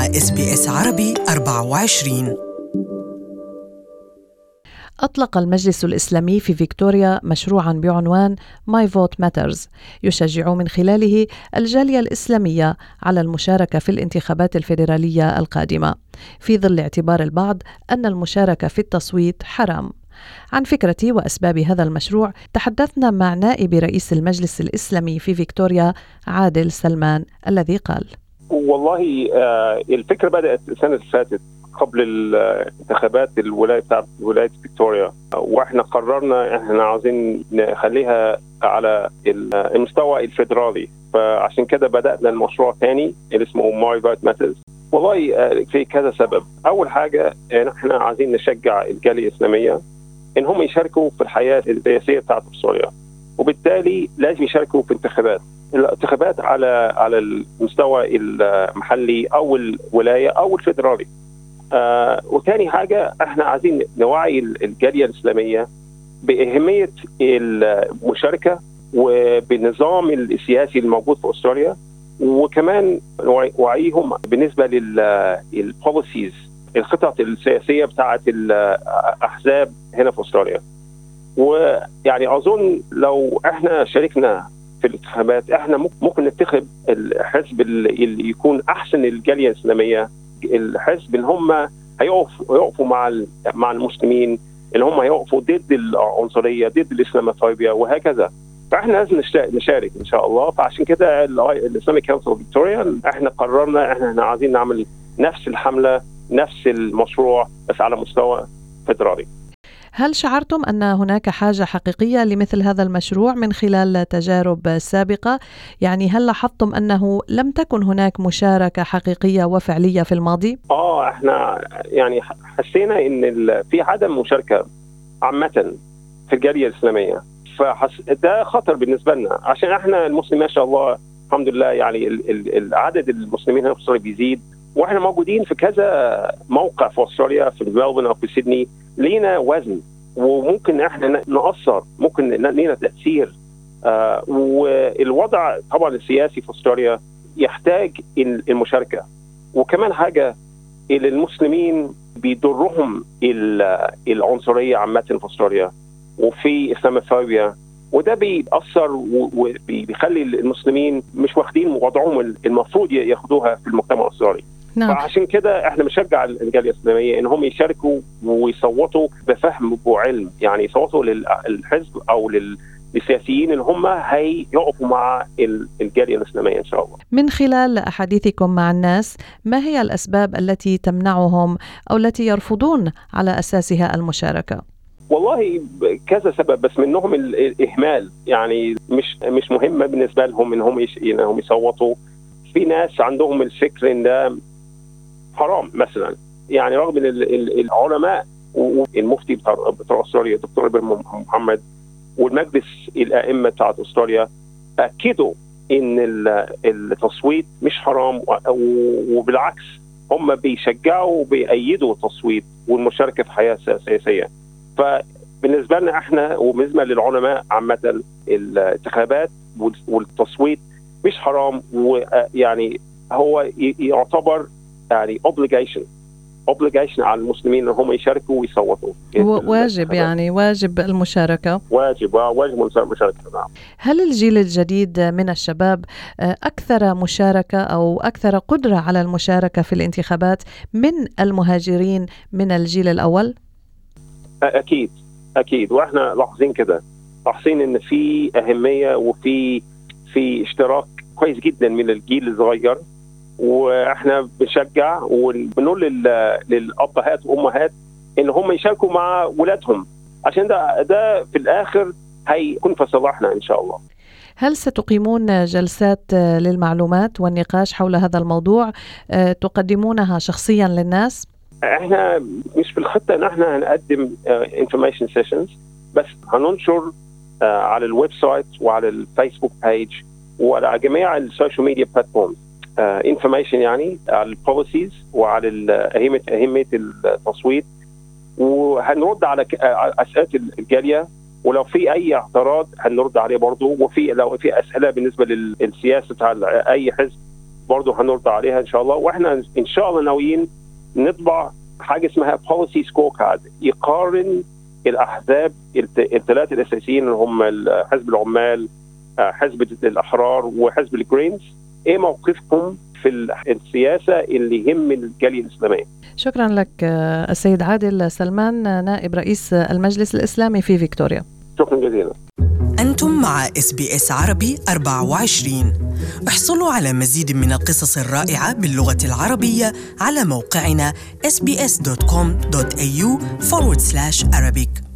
مع اس بي اس عربي 24 أطلق المجلس الإسلامي في فيكتوريا مشروعا بعنوان My Vote Matters يشجع من خلاله الجالية الإسلامية على المشاركة في الانتخابات الفيدرالية القادمة في ظل اعتبار البعض أن المشاركة في التصويت حرام عن فكرة وأسباب هذا المشروع تحدثنا مع نائب رئيس المجلس الإسلامي في فيكتوريا عادل سلمان الذي قال والله آه، الفكرة بدأت السنة اللي فاتت قبل الانتخابات الولاية بتاعت ولاية فيكتوريا واحنا قررنا احنا عاوزين نخليها على المستوى الفيدرالي فعشان كده بدأنا المشروع ثاني اللي اسمه ماي فايت ماترز والله آه، في كذا سبب اول حاجه احنا عايزين نشجع الجاليه الاسلاميه ان هم يشاركوا في الحياه السياسيه بتاعت استراليا وبالتالي لازم يشاركوا في انتخابات الانتخابات على على المستوى المحلي او الولايه او الفيدرالي آه وثاني حاجه احنا عايزين نوعي الجاليه الاسلاميه باهميه المشاركه وبالنظام السياسي الموجود في استراليا وكمان وعيهم بالنسبه للبوليسيز الخطط السياسيه بتاعه الاحزاب هنا في استراليا ويعني اظن لو احنا شاركنا في الانتخابات احنا ممكن ننتخب الحزب اللي يكون احسن الجاليه الاسلاميه الحزب اللي هم هيقفوا هيقفوا مع مع المسلمين اللي هم هيقفوا ضد العنصريه ضد الاسلاموفوبيا وهكذا فاحنا لازم نشارك ان شاء الله فعشان كده الاسلامي كونسل فيكتوريا احنا قررنا احنا عايزين نعمل نفس الحمله نفس المشروع بس على مستوى فيدرالي هل شعرتم ان هناك حاجه حقيقيه لمثل هذا المشروع من خلال تجارب سابقه؟ يعني هل لاحظتم انه لم تكن هناك مشاركه حقيقيه وفعليه في الماضي؟ اه احنا يعني حسينا ان في عدم مشاركه عامه في الجاليه الاسلاميه فحس ده خطر بالنسبه لنا عشان احنا المسلمين ما شاء الله الحمد لله يعني العدد المسلمين هنا في استراليا بيزيد واحنا موجودين في كذا موقع في استراليا في ملبورن او في سيدني لينا وزن وممكن احنا نأثر ممكن لينا تاثير آه والوضع طبعا السياسي في استراليا يحتاج المشاركه وكمان حاجه المسلمين بيضرهم العنصريه عامه في استراليا وفي اسلاموفوبيا وده بيأثر وبيخلي المسلمين مش واخدين وضعهم المفروض ياخدوها في المجتمع الاسترالي نعم. فعشان كده احنا بنشجع الجاليه الاسلاميه ان هم يشاركوا ويصوتوا بفهم وعلم يعني يصوتوا للحزب او لل للسياسيين اللي هم هيقفوا مع الجاليه الاسلاميه ان شاء الله. من خلال احاديثكم مع الناس، ما هي الاسباب التي تمنعهم او التي يرفضون على اساسها المشاركه؟ والله كذا سبب بس منهم الاهمال يعني مش مش مهمه بالنسبه لهم انهم انهم يصوتوا في ناس عندهم الفكر ان ده حرام مثلا يعني رغم ان العلماء والمفتي بتاع بتاع استراليا الدكتور ابراهيم محمد والمجلس الائمه بتاعت استراليا اكدوا ان التصويت مش حرام وبالعكس هم بيشجعوا وبيأيدوا التصويت والمشاركه في الحياه السياسيه فبالنسبه لنا احنا وبالنسبه للعلماء عامه الانتخابات والتصويت مش حرام ويعني هو يعتبر يعني obligation obligation على المسلمين ان هم يشاركوا ويصوتوا واجب يعني واجب المشاركه واجب واجب المشاركه نعم هل الجيل الجديد من الشباب اكثر مشاركه او اكثر قدره على المشاركه في الانتخابات من المهاجرين من الجيل الاول؟ اكيد اكيد واحنا لاحظين كده لاحظين ان في اهميه وفي في اشتراك كويس جدا من الجيل الصغير واحنا بنشجع وبنقول للابهات والامهات ان هم يشاركوا مع ولادهم عشان ده ده في الاخر هيكون في صلاحنا ان شاء الله. هل ستقيمون جلسات للمعلومات والنقاش حول هذا الموضوع تقدمونها شخصيا للناس؟ احنا مش في الخطه ان احنا هنقدم انفورميشن سيشنز بس هننشر على الويب سايت وعلى الفيسبوك بيج وعلى جميع السوشيال ميديا بلاتفورمز انفورميشن يعني على البوليسيز وعلى اهميه اهميه التصويت وهنرد على اسئله الجاليه ولو في اي اعتراض هنرد عليه برضه وفي لو في اسئله بالنسبه للسياسه بتاع اي حزب برضه هنرضى عليها ان شاء الله واحنا ان شاء الله ناويين نطبع حاجه اسمها بوليسي سكور كارد يقارن الاحزاب الثلاثه الاساسيين اللي هم حزب العمال حزب الاحرار وحزب الجرينز ايه موقفكم في السياسه اللي يهم الجاليه الاسلاميه شكرا لك السيد عادل سلمان نائب رئيس المجلس الاسلامي في فيكتوريا شكرا جزيلا أنتم مع اس بي اس عربي 24 احصلوا على مزيد من القصص الرائعة باللغة العربية على موقعنا sbs.com.au forward slash Arabic